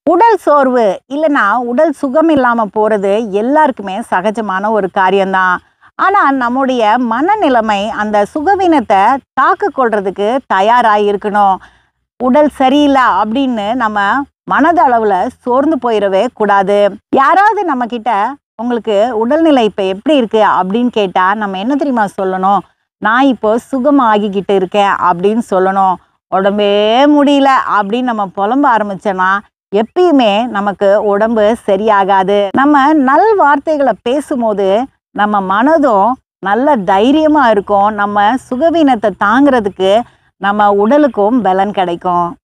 உடல் சோர்வு இல்லைன்னா உடல் சுகம் இல்லாமல் போகிறது எல்லாருக்குமே சகஜமான ஒரு காரியம்தான் ஆனால் நம்முடைய மனநிலைமை அந்த சுகவீனத்தை தாக்கு கொள்றதுக்கு தயாராக இருக்கணும் உடல் சரியில்லை அப்படின்னு நம்ம மனதளவில் சோர்ந்து போயிடவே கூடாது யாராவது நம்ம கிட்ட உங்களுக்கு உடல்நிலை இப்போ எப்படி இருக்கு அப்படின்னு கேட்டால் நம்ம என்ன தெரியுமா சொல்லணும் நான் இப்போ சுகமாகிக்கிட்டு இருக்கேன் அப்படின்னு சொல்லணும் உடம்பே முடியல அப்படின்னு நம்ம புலம்ப ஆரம்பிச்சோன்னா எப்பயுமே நமக்கு உடம்பு சரியாகாது நம்ம நல் வார்த்தைகளை பேசும்போது நம்ம மனதும் நல்ல தைரியமாக இருக்கும் நம்ம சுகவீனத்தை தாங்கிறதுக்கு நம்ம உடலுக்கும் பலன் கிடைக்கும்